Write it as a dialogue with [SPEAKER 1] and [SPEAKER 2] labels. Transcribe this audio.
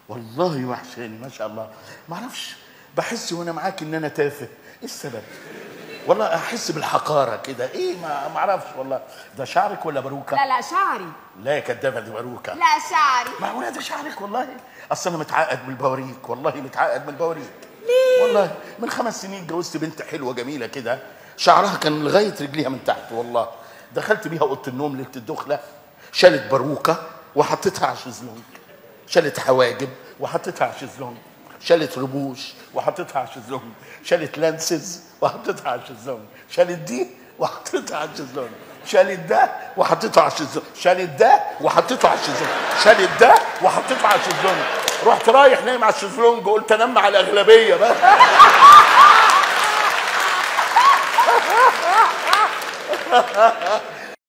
[SPEAKER 1] والله وحشاني ما شاء الله ما اعرفش بحس وانا معاك ان انا تافه ايه السبب والله احس بالحقاره كده ايه ما ما اعرفش والله ده شعرك ولا باروكه
[SPEAKER 2] لا لا شعري
[SPEAKER 1] لا يا كدابه دي باروكه
[SPEAKER 2] لا شعري
[SPEAKER 1] معقوله ده شعرك والله اصل انا متعقد من البواريك والله متعقد من البواريك ليه والله من خمس سنين اتجوزت بنت حلوه جميله كده شعرها كان لغايه رجليها من تحت والله دخلت بيها اوضه النوم ليله الدخله شالت باروكه وحطيتها على الشезлونج شالت حواجب وحطيتها على الشезлونج شالت رموش وحطيتها على الشезлونج شالت لانسز وحطيتها على الشезлونج شالت دي وحطيتها على الشезлونج شالت ده وحطيته على الشезлونج شالت ده وحطيته على الشезлونج شالت ده وحطيته على الشезлونج رحت رايح نايم على الشезлونج وقلت انام على الاغلبيه بقى